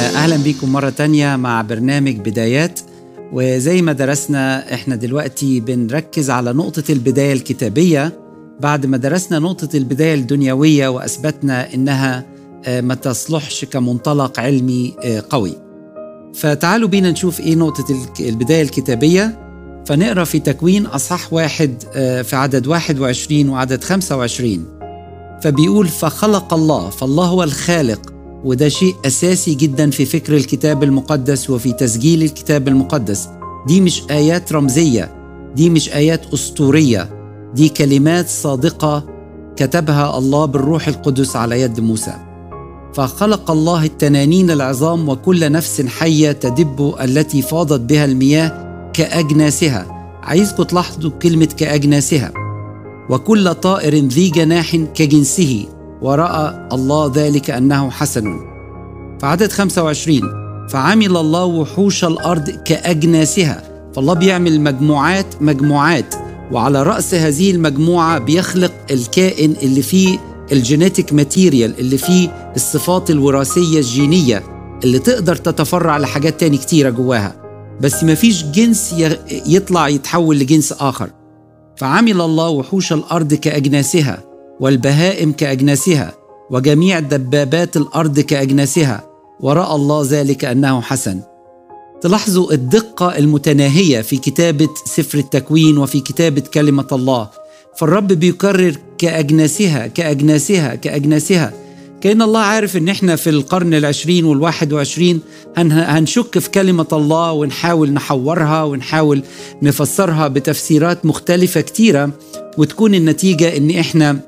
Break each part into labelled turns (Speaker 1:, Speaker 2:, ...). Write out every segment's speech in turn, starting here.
Speaker 1: أهلا بيكم مرة تانية مع برنامج بدايات وزي ما درسنا احنا دلوقتي بنركز على نقطة البداية الكتابية بعد ما درسنا نقطة البداية الدنيوية وأثبتنا إنها ما تصلحش كمنطلق علمي قوي فتعالوا بينا نشوف إيه نقطة البداية الكتابية فنقرأ في تكوين أصحاح واحد في عدد 21 وعدد 25 فبيقول فخلق الله فالله هو الخالق وده شيء أساسي جدا في فكر الكتاب المقدس وفي تسجيل الكتاب المقدس دي مش آيات رمزية دي مش آيات أسطورية دي كلمات صادقة كتبها الله بالروح القدس على يد موسى فخلق الله التنانين العظام وكل نفس حية تدب التي فاضت بها المياه كأجناسها عايزكم تلاحظوا كلمة كأجناسها وكل طائر ذي جناح كجنسه ورأى الله ذلك أنه حسن فعدد 25 فعمل الله وحوش الأرض كأجناسها فالله بيعمل مجموعات مجموعات وعلى رأس هذه المجموعة بيخلق الكائن اللي فيه الجينيتيك ماتيريال اللي فيه الصفات الوراثية الجينية اللي تقدر تتفرع لحاجات تاني كتيرة جواها بس مفيش جنس يطلع يتحول لجنس آخر فعمل الله وحوش الأرض كأجناسها والبهائم كأجناسها وجميع دبابات الأرض كأجناسها ورأى الله ذلك أنه حسن تلاحظوا الدقة المتناهية في كتابة سفر التكوين وفي كتابة كلمة الله فالرب بيكرر كأجناسها كأجناسها كأجناسها كأن الله عارف إن إحنا في القرن العشرين والواحد وعشرين هنشك في كلمة الله ونحاول نحورها ونحاول نفسرها بتفسيرات مختلفة كتيرة وتكون النتيجة إن إحنا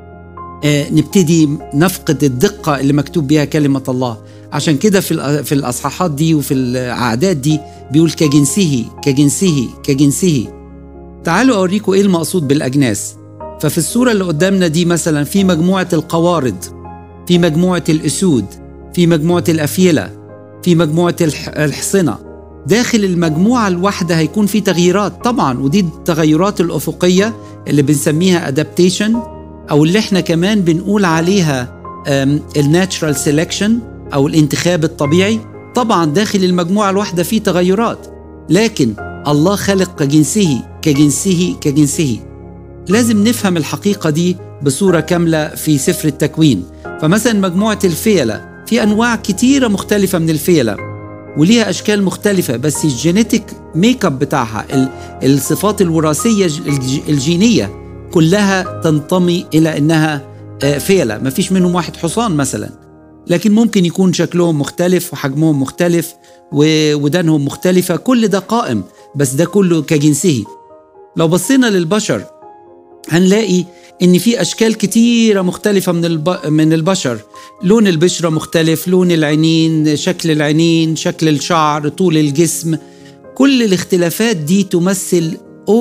Speaker 1: نبتدي نفقد الدقة اللي مكتوب بها كلمة الله عشان كده في في الأصحاحات دي وفي الأعداد دي بيقول كجنسه كجنسه كجنسه تعالوا أوريكم إيه المقصود بالأجناس ففي الصورة اللي قدامنا دي مثلا في مجموعة القوارض في مجموعة الأسود في مجموعة الأفيلة في مجموعة الحصنة داخل المجموعة الواحدة هيكون في تغييرات طبعا ودي التغيرات الأفقية اللي بنسميها أدابتيشن أو اللي احنا كمان بنقول عليها الناتشرال سيلكشن أو الانتخاب الطبيعي طبعا داخل المجموعة الواحدة في تغيرات لكن الله خلق كجنسه كجنسه كجنسه لازم نفهم الحقيقة دي بصورة كاملة في سفر التكوين فمثلا مجموعة الفيلة في أنواع كتيرة مختلفة من الفيلة وليها أشكال مختلفة بس الجينيتيك ميك اب بتاعها الصفات الوراثية الجينية كلها تنتمي إلى أنها فيلة ما فيش منهم واحد حصان مثلا لكن ممكن يكون شكلهم مختلف وحجمهم مختلف ودانهم مختلفة كل ده قائم بس ده كله كجنسه لو بصينا للبشر هنلاقي ان في اشكال كتيره مختلفه من الب... من البشر لون البشره مختلف لون العينين شكل العينين شكل الشعر طول الجسم كل الاختلافات دي تمثل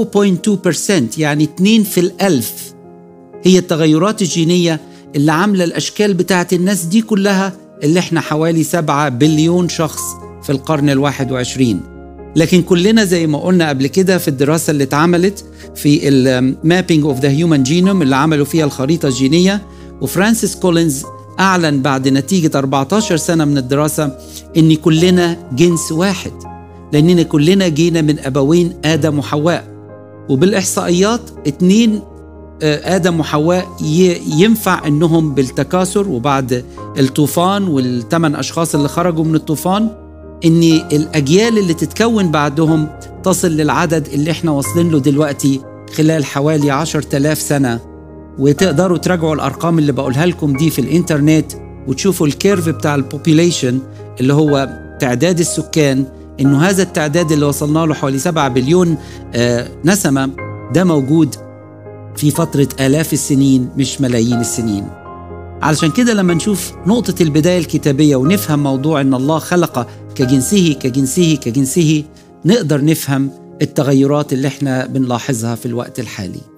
Speaker 1: 0.2% يعني 2 في الألف هي التغيرات الجينية اللي عاملة الأشكال بتاعت الناس دي كلها اللي احنا حوالي 7 بليون شخص في القرن الواحد وعشرين لكن كلنا زي ما قلنا قبل كده في الدراسة اللي اتعملت في المابينج اوف ذا هيومن جينوم اللي عملوا فيها الخريطة الجينية وفرانسيس كولينز أعلن بعد نتيجة 14 سنة من الدراسة إن كلنا جنس واحد لأننا كلنا جينا من أبوين آدم وحواء وبالإحصائيات اتنين آدم وحواء ينفع إنهم بالتكاثر وبعد الطوفان والثمان أشخاص اللي خرجوا من الطوفان ان الاجيال اللي تتكون بعدهم تصل للعدد اللي احنا واصلين له دلوقتي خلال حوالي عشر تلاف سنة وتقدروا تراجعوا الأرقام اللي بقولها لكم دي في الإنترنت وتشوفوا الكيرف بتاع البوبيليشن اللي هو تعداد السكان إنه هذا التعداد اللي وصلنا له حوالي 7 بليون آه نسمة ده موجود في فترة آلاف السنين مش ملايين السنين علشان كده لما نشوف نقطة البداية الكتابية ونفهم موضوع إن الله خلق كجنسه كجنسه كجنسه نقدر نفهم التغيرات اللي احنا بنلاحظها في الوقت الحالي